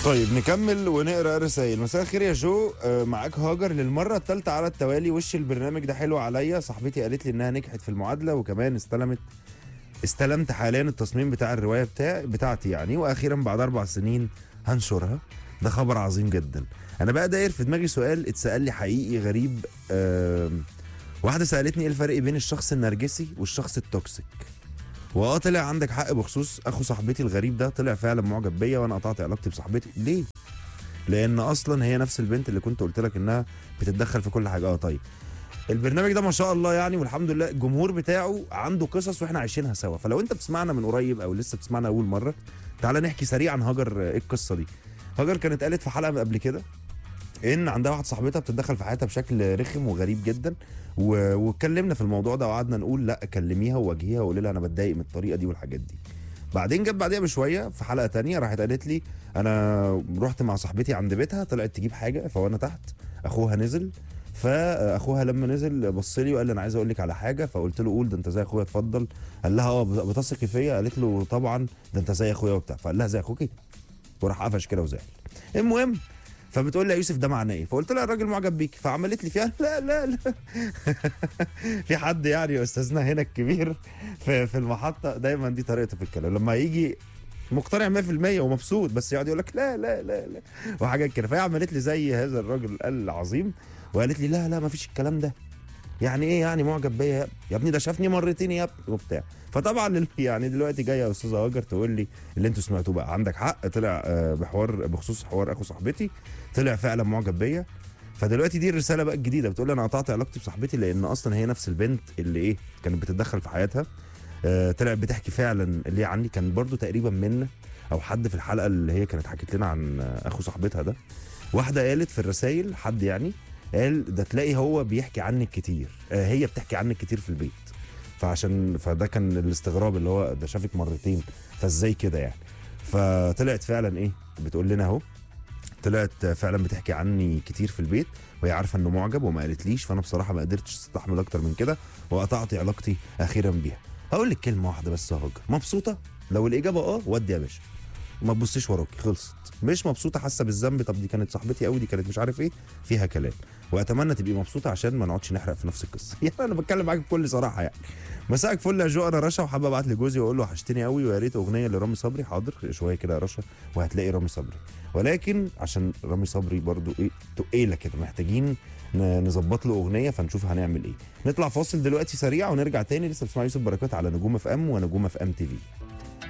طيب نكمل ونقرا رسائل مساء الخير يا جو آه، معاك هاجر للمره الثالثه على التوالي وش البرنامج ده حلو عليا صاحبتي قالت لي انها نجحت في المعادله وكمان استلمت استلمت حاليا التصميم بتاع الروايه بتاع بتاعتي يعني واخيرا بعد اربع سنين هنشرها ده خبر عظيم جدا انا بقى داير في دماغي سؤال اتسال لي حقيقي غريب آم، واحده سالتني ايه الفرق بين الشخص النرجسي والشخص التوكسيك واه طلع عندك حق بخصوص اخو صاحبتي الغريب ده طلع فعلا معجب بيا وانا قطعت علاقتي بصاحبتي ليه لان اصلا هي نفس البنت اللي كنت قلت لك انها بتتدخل في كل حاجه اه طيب البرنامج ده ما شاء الله يعني والحمد لله الجمهور بتاعه عنده قصص واحنا عايشينها سوا فلو انت بتسمعنا من قريب او لسه بتسمعنا اول مره تعالى نحكي سريعا عن هاجر آه، ايه القصه دي هاجر كانت قالت في حلقه قبل كده ان عندها واحده صاحبتها بتتدخل في حياتها بشكل رخم وغريب جدا و... واتكلمنا في الموضوع ده وقعدنا نقول لا كلميها وواجهيها وقولي لها انا بتضايق من الطريقه دي والحاجات دي بعدين جت بعديها بشويه في حلقه تانية راحت قالت لي انا رحت مع صاحبتي عند بيتها طلعت تجيب حاجه فوانا تحت اخوها نزل فاخوها لما نزل بص لي وقال لي انا عايز اقول لك على حاجه فقلت له قول ده انت زي اخويا اتفضل قال لها اه بتثقي فيا قالت له طبعا ده انت زي اخويا وبتاع فقال لها زي اخوكي وراح قفش كده وزعل المهم فبتقول لي يا يوسف ده معناه ايه فقلت لها الراجل معجب بيك فعملت لي فيها لا لا لا في حد يعني يا استاذنا هنا الكبير في في المحطه دايما دي طريقته في الكلام لما يجي مقتنع 100% ومبسوط بس يقعد يقول لك لا لا لا لا وحاجات كده فهي عملت لي زي هذا الراجل العظيم وقالت لي لا لا ما فيش الكلام ده يعني ايه يعني معجب بيا يا- يا ابني ده شافني مرتين يا ابني وبتاع فطبعا ال- يعني دلوقتي جايه يا استاذه هاجر تقول لي اللي انتوا سمعتوه بقى عندك حق طلع آه، بحوار بخصوص حوار اخو صاحبتي طلع فعلا معجب بيا فدلوقتي دي الرساله بقى الجديده بتقول لي انا قطعت علاقتي بصاحبتي لان اصلا هي نفس البنت اللي ايه كانت بتتدخل في حياتها آه، طلعت بتحكي فعلا اللي هي عني كان برضو تقريبا منا او حد في الحلقه اللي هي كانت حكت لنا عن آه، اخو صاحبتها ده واحده قالت في الرسائل حد يعني قال ده تلاقي هو بيحكي عنك كتير آه، هي بتحكي عنك كتير في البيت فعشان فده كان الاستغراب اللي هو ده شافك مرتين فازاي كده يعني فطلعت فعلا ايه بتقول لنا اهو طلعت فعلا بتحكي عني كتير في البيت وهي عارفه انه معجب وما قالتليش فانا بصراحه ما قدرتش استحمل اكتر من كده وقطعت علاقتي اخيرا بيها هقول لك كلمه واحده بس يا هاجر مبسوطه لو الاجابه اه ودي يا باشا ما تبصيش وراكي خلصت مش مبسوطه حاسه بالذنب طب دي كانت صاحبتي قوي دي كانت مش عارف ايه فيها كلام واتمنى تبقي مبسوطه عشان ما نقعدش نحرق في نفس القصه يعني انا بتكلم معاك بكل صراحه يعني مساءك فل يا جو انا رشا وحابه ابعت لجوزي واقول له وحشتني قوي ويا ريت اغنيه لرامي صبري حاضر شويه كده يا رشا وهتلاقي رامي صبري ولكن عشان رامي صبري برضو ايه تقيله كده محتاجين ن- نظبط له اغنيه فنشوف هنعمل ايه نطلع فاصل دلوقتي سريع ونرجع تاني لسه بتسمع يوسف بركات على نجوم اف ام ونجوم اف ام تي في